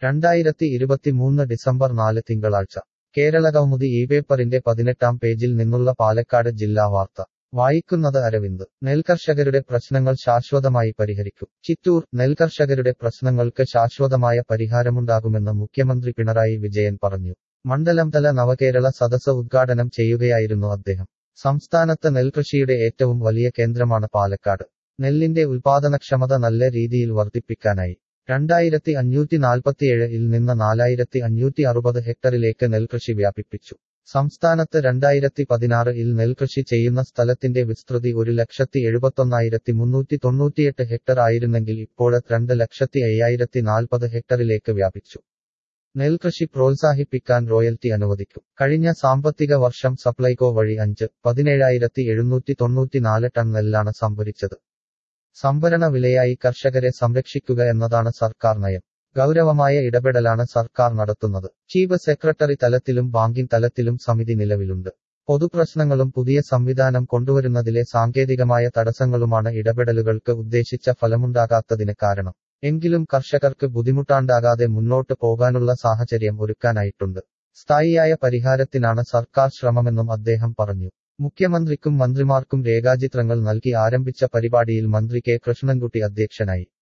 രണ്ടായിരത്തി ഇരുപത്തിമൂന്ന് ഡിസംബർ നാല് തിങ്കളാഴ്ച കേരള കൗമുദി ഈ പേപ്പറിന്റെ പതിനെട്ടാം പേജിൽ നിന്നുള്ള പാലക്കാട് ജില്ലാ വാർത്ത വായിക്കുന്നത് അരവിന്ദ് നെൽകർഷകരുടെ പ്രശ്നങ്ങൾ ശാശ്വതമായി പരിഹരിക്കും ചിറ്റൂർ നെൽകർഷകരുടെ പ്രശ്നങ്ങൾക്ക് ശാശ്വതമായ പരിഹാരമുണ്ടാകുമെന്ന് മുഖ്യമന്ത്രി പിണറായി വിജയൻ പറഞ്ഞു മണ്ഡലം തല നവകേരള സദസ് ഉദ്ഘാടനം ചെയ്യുകയായിരുന്നു അദ്ദേഹം സംസ്ഥാനത്ത് നെൽകൃഷിയുടെ ഏറ്റവും വലിയ കേന്ദ്രമാണ് പാലക്കാട് നെല്ലിന്റെ ഉൽപാദനക്ഷമത നല്ല രീതിയിൽ വർദ്ധിപ്പിക്കാനായി രണ്ടായിരത്തി അഞ്ഞൂറ്റി നാൽപ്പത്തിയേഴ് ഇൽ നിന്ന് നാലായിരത്തി അഞ്ഞൂറ്റി അറുപത് ഹെക്ടറിലേക്ക് നെൽകൃഷി വ്യാപിപ്പിച്ചു സംസ്ഥാനത്ത് രണ്ടായിരത്തി പതിനാറ് ഇൽ നെൽകൃഷി ചെയ്യുന്ന സ്ഥലത്തിന്റെ വിസ്തൃതി ഒരു ലക്ഷത്തി എഴുപത്തൊന്നായിരത്തി മുന്നൂറ്റി തൊണ്ണൂറ്റിയെട്ട് ഹെക്ടർ ആയിരുന്നെങ്കിൽ ഇപ്പോൾ രണ്ട് ലക്ഷത്തി അയ്യായിരത്തി നാൽപ്പത് ഹെക്ടറിലേക്ക് വ്യാപിച്ചു നെൽകൃഷി പ്രോത്സാഹിപ്പിക്കാൻ റോയൽറ്റി അനുവദിക്കും കഴിഞ്ഞ സാമ്പത്തിക വർഷം സപ്ലൈകോ വഴി അഞ്ച് പതിനേഴായിരത്തി എഴുന്നൂറ്റി തൊണ്ണൂറ്റിനാല് ടൺ നെല്ലാണ് സംഭരിച്ചത് സംഭരണ വിലയായി കർഷകരെ സംരക്ഷിക്കുക എന്നതാണ് സർക്കാർ നയം ഗൗരവമായ ഇടപെടലാണ് സർക്കാർ നടത്തുന്നത് ചീഫ് സെക്രട്ടറി തലത്തിലും ബാങ്കിംഗ് തലത്തിലും സമിതി നിലവിലുണ്ട് പൊതുപ്രശ്നങ്ങളും പുതിയ സംവിധാനം കൊണ്ടുവരുന്നതിലെ സാങ്കേതികമായ തടസ്സങ്ങളുമാണ് ഇടപെടലുകൾക്ക് ഉദ്ദേശിച്ച ഫലമുണ്ടാകാത്തതിന് കാരണം എങ്കിലും കർഷകർക്ക് ബുദ്ധിമുട്ടാണ്ടാകാതെ മുന്നോട്ട് പോകാനുള്ള സാഹചര്യം ഒരുക്കാനായിട്ടുണ്ട് സ്ഥായിയായ പരിഹാരത്തിനാണ് സർക്കാർ ശ്രമമെന്നും അദ്ദേഹം പറഞ്ഞു മുഖ്യമന്ത്രിക്കും മന്ത്രിമാർക്കും രേഖാചിത്രങ്ങൾ നൽകി ആരംഭിച്ച പരിപാടിയിൽ മന്ത്രി കെ കൃഷ്ണൻകുട്ടി അധ്യക്ഷനായി